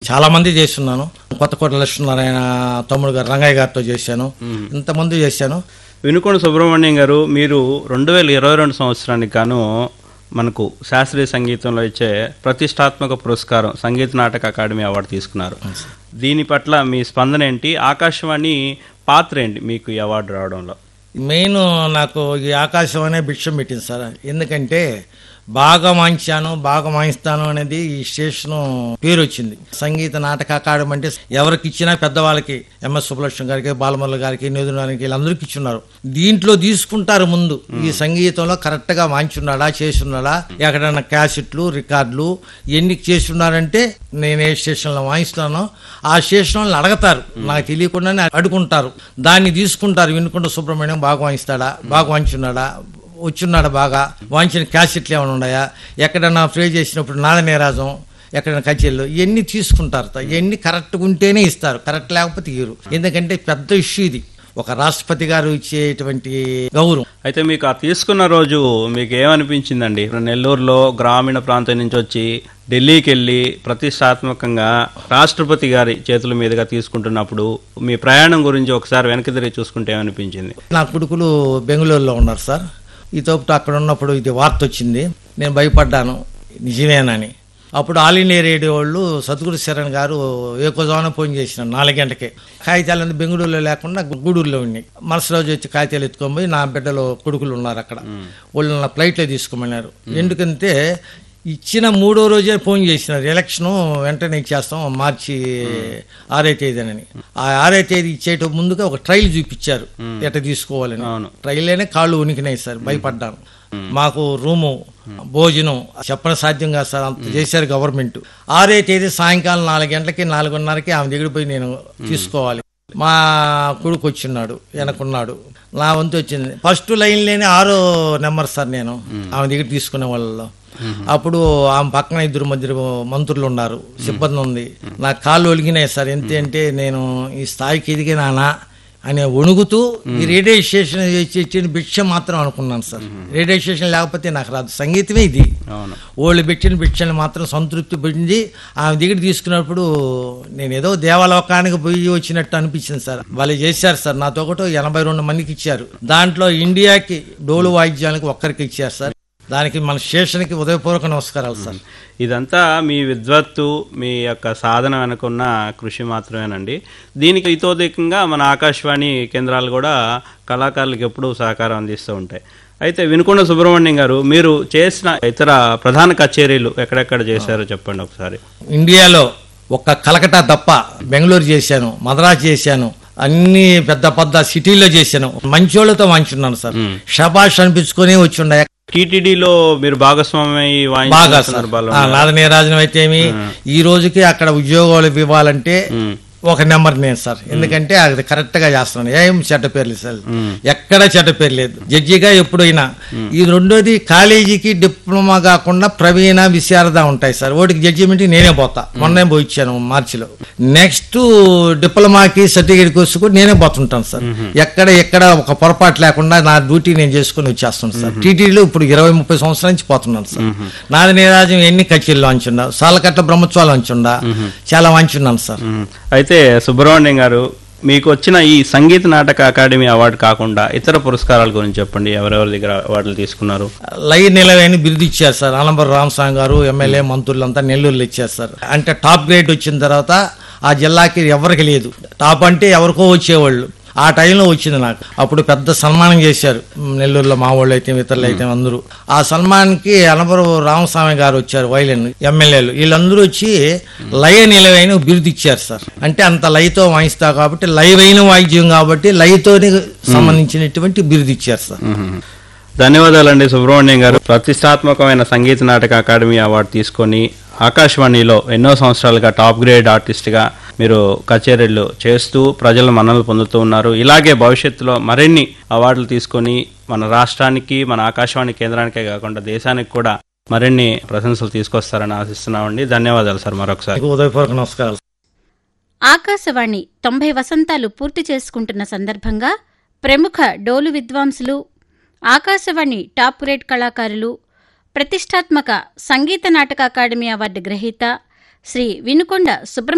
చాలా మంది చేస్తున్నాను కొత్తకోట లక్ష్మీనారాయణ తమ్ముడు గారు రంగయ్య గారితో చేశాను ఇంతమంది చేశాను వినుకొండ సుబ్రహ్మణ్యం గారు మీరు రెండు వేల ఇరవై రెండు సంవత్సరానికి గాను మనకు శాస్త్రీయ సంగీతంలో ఇచ్చే ప్రతిష్టాత్మక పురస్కారం సంగీత నాటక అకాడమీ అవార్డు తీసుకున్నారు దీని పట్ల మీ స్పందన ఏంటి ఆకాశవాణి పాత్ర ఏంటి మీకు ఈ అవార్డు రావడంలో మెయిన్ నాకు ఈ ఆకాశం అనే భిక్షం పెట్టింది సార్ ఎందుకంటే బాగా వాయించాను బాగా వాయిస్తాను అనేది ఈ స్టేషన్ పేరు వచ్చింది సంగీత నాటక అకాడమీ అంటే ఎవరికి ఇచ్చినా పెద్దవాళ్ళకి ఎంఎస్ సుబ్బలక్ష్మి గారికి బాలమల్ల గారికి నిధునానికి వీళ్ళందరికీ ఇచ్చున్నారు దీంట్లో తీసుకుంటారు ముందు ఈ సంగీతంలో కరెక్ట్ గా వాయించున్నాడా చేసున్నాడా ఎక్కడైనా క్యాసెట్లు రికార్డులు ఎన్ని చేస్తున్నారంటే నేను ఏ స్టేషన్లో వాయిస్తున్నానో ఆ స్టేషన్ వాళ్ళని అడగతారు నాకు తెలియకుండానే అడుగుంటారు దాన్ని తీసుకుంటారు వినుకుంటూ సుబ్రహ్మణ్యం బాగా వాయిస్తాడా బాగా వాయించున్నాడా వచ్చున్నాడా బాగా వాయించిన క్యాసెట్లు ఏమైనా ఉన్నాయా ఎక్కడన్నా ప్రే చేసినప్పుడు నాద నీరాజం ఎక్కడైనా కచేరీలు ఇవన్నీ తీసుకుంటారు ఇవన్నీ కరెక్ట్గా ఉంటేనే ఇస్తారు కరెక్ట్ లేకపోతే ఇయ్యరు ఎందుకంటే పెద్ద ఇష్యూ ఇది ఒక రాష్ట్రపతి గారు ఇచ్చేటువంటి గౌరవం అయితే మీకు ఆ తీసుకున్న రోజు మీకు ఏమనిపించిందండి నెల్లూరులో గ్రామీణ ప్రాంతం నుంచి వచ్చి ఢిల్లీకి వెళ్ళి ప్రతిష్టాత్మకంగా రాష్ట్రపతి గారి చేతుల మీదుగా తీసుకుంటున్నప్పుడు మీ ప్రయాణం గురించి ఒకసారి వెనక్కి తిరిగి చూసుకుంటే ఏమనిపించింది నా కొడుకులు బెంగళూరులో ఉన్నారు సార్ ఈ తోపుతో అక్కడ ఉన్నప్పుడు ఇది వార్త వచ్చింది నేను భయపడ్డాను నిజమేనని అప్పుడు ఆల్ ఇండియా రేడియో వాళ్ళు సద్గురు శరణ్ గారు ఏకోజామున ఫోన్ చేసినారు నాలుగు గంటకే కాగితాలన్నీ బెంగళూరులో లేకుండా గూడూరులో ఉన్నాయి మరుసటి రోజు వచ్చి కాగితాలు ఎత్తుకొని పోయి నా బిడ్డలో కొడుకులు ఉన్నారు అక్కడ వాళ్ళు నా ఫ్లైట్లో తీసుకోమన్నారు ఎందుకంటే ఇచ్చిన మూడో రోజే ఫోన్ చేసినారు ఎలక్షన్ వెంటనే ఇచ్చేస్తాం మార్చి ఆరో తేదీనని ఆ ఆరో తేదీ ఇచ్చేట ముందుగా ఒక ట్రైల్ చూపించారు ఎట్ట తీసుకోవాలని అవును. ట్రైల్ అనే కాళ్ళు ఉనికినాయి సార్ భయపడ్డాను మాకు రూము భోజనం చెప్పడం సాధ్యం కాదు సార్ అంత చేశారు గవర్నమెంట్ ఆరో తేదీ సాయంకాలం నాలుగు గంటలకి నాలుగున్నరకి ఆమె దగ్గర పోయి నేను తీసుకోవాలి మా కొడుకు వచ్చిన్నాడు వెనకున్నాడు నా వంతు వచ్చింది ఫస్ట్ లైన్ లేని ఆరో నెంబర్ సార్ నేను ఆమె దగ్గర తీసుకునే వాళ్ళలో అప్పుడు ఆమె పక్కన ఇద్దరు మధ్య మంత్రులు ఉన్నారు సిబ్బంది ఉంది నా కాళ్ళు ఒలిగినాయి సార్ ఎంత అంటే నేను ఈ స్థాయికి ఎదిగినానా అనే వణుగుతూ ఈ రేడియో స్టేషన్ ఇచ్చిన భిక్ష మాత్రం అనుకున్నాను సార్ రేడియో స్టేషన్ లేకపోతే నాకు రాదు సంగీతమే ఇది అవును వాళ్ళు పెట్టిన భిక్షను మాత్రం సంతృప్తి పొంది ఆమె దగ్గర తీసుకున్నప్పుడు నేను ఏదో దేవలోకానికి పోయి వచ్చినట్టు అనిపించింది సార్ వాళ్ళు చేశారు సార్ నాతో ఒకటి ఎనభై రెండు మందికి ఇచ్చారు దాంట్లో ఇండియాకి డోలు వాయిద్యానికి ఒక్కరికి ఇచ్చారు సార్ దానికి మన స్టేషన్కి ఉదయపూర్వక నమస్కారాలు సార్ ఇదంతా మీ విద్వత్తు మీ యొక్క సాధన వెనుకున్న కృషి మాత్రమేనండి దీనికి ఇతోధికంగా మన ఆకాశవాణి కేంద్రాలు కూడా కళాకారులకు ఎప్పుడూ సహకారం అందిస్తూ ఉంటాయి అయితే వినుకొండ సుబ్రహ్మణ్యం గారు మీరు చేసిన ఇతర ప్రధాన కచేరీలు ఎక్కడెక్కడ చేశారో చెప్పండి ఒకసారి ఇండియాలో ఒక్క కలకటా తప్ప బెంగళూరు చేశాను మద్రాసు చేశాను అన్ని పెద్ద పెద్ద సిటీల్లో చేశాను మంచోళ్ళతో వాంచున్నాను సార్ షబాష్ అనిపించుకొని వచ్చి ఉండే టీటీడీలో మీరు భాగస్వామి బాగా వాయించిన సార్ సందర్భాలు ఆ, నాద నీరాజనం అయితే ఏమి ఈ రోజుకి అక్కడ ఉద్యోగాలు ఇవ్వాలంటే ఉమ్. ఒక నెంబర్ నేను సార్ ఎందుకంటే అది కరెక్ట్ గా చేస్తున్నాను ఏం చెడ్డ పేర్లు సార్ ఎక్కడ చెడ్డ పేరు లేదు జడ్జిగా ఎప్పుడైనా ఈ రెండోది కాలేజీకి డిప్లొమా కాకుండా ప్రవీణ విశారద ఉంటాయి సార్ ఓటికి జడ్జిమెంట్ నేనే పోతా మొన్నే పోయి ఇచ్చాను మార్చిలో నెక్స్ట్ డిప్లొమాకి సర్టిఫికేట్ కోర్సు కూడా నేనే పోతుంటాను సార్ ఎక్కడ ఎక్కడ ఒక పొరపాటు లేకుండా నా డ్యూటీ నేను చేసుకుని వచ్చేస్తాను సార్ టీటీడీలో ఇప్పుడు ఇరవై ముప్పై సంవత్సరాల నుంచి పోతున్నాను సార్ నాది నీరాజం ఎన్ని కచేరీలు వంచుండా సాలకట్ల బ్రహ్మోత్సవాలు వంచుండా చాలా వంచున్నాను సార్ ఉమ్. అయితే సుబ్రహ్మణ్యం గారు మీకు వచ్చిన ఈ సంగీత నాటక అకాడమీ అవార్డు కాకుండా ఇతర పురస్కారాల గురించి చెప్పండి ఎవరెవరి దగ్గర అవార్డులు తీసుకున్నారు లై నిలవని బిరుదు ఇచ్చారు సార్ ఆలంబర్ రామస్వామి గారు ఎమ్మెల్యే మంత్రులంతా నెల్లూరులో ఇచ్చారు సార్ అంటే టాప్ గ్రేడ్ వచ్చిన తర్వాత ఆ జిల్లాకి ఎవరికి లేదు టాప్ అంటే ఎవరికో వచ్చేవాళ్ళు ఆ టైంలో వచ్చింది నాకు అప్పుడు పెద్ద సన్మానం చేశారు నెల్లూరులో మా వాళ్ళు అయితే ఇతరులు అయితే అందరూ ఆ సన్మానానికి అనబరు రామస్వామి గారు వచ్చారు వైలెన్ ఎమ్మెల్యేలు వీళ్ళందరూ వచ్చి లయ నిలవైన బిరుదు ఇచ్చారు సార్ అంటే అంత లయతో వాయిస్తా కాబట్టి లయవైన వాయిద్యం కాబట్టి లయతోని సంబంధించినటువంటి బిరుదు ఇచ్చారు సార్ మ్మ్. ధన్యవాదాలండి సుబ్రహ్మణ్యం గారు ప్రతిష్టాత్మకమైన సంగీత నాటక అకాడమీ అవార్డు తీసుకొని ఆకాశవాణిలో ఎన్నో సంవత్సరాలుగా టాప్ గ్రేడ్ ఆర్టిస్ట్గా మీరు కచేరీలు చేస్తూ ప్రజల మన్ననలు పొందుతూ ఉన్నారు ఇలాగే భవిష్యత్తులో మరిన్ని అవార్డులు తీసుకొని మన రాష్ట్రానికి మన ఆకాశవాణి కేంద్రానికే కాకుండా దేశానికి కూడా మరిన్ని ప్రశంసలు తీసుకొస్తారని ఆశిస్తున్నామండి ధన్యవాదాలు సార్ మరొకసారి మీకు ఉదయపూర్వక నమస్కారాలు ఆకాశవాణి తొంభై వసంతాలు పూర్తి చేసుకుంటున్న సందర్భంగా ప్రముఖ డోలు విద్వాంసులు ఆకాశవాణి టాప్ గ్రేడ్ కళాకారులు ప్రతిష్టాత్మక సంగీత నాటక అకాడమీ అవార్డు గ్రహీత శ్రీ వినుకొండ సుబ్రహ్మణ్య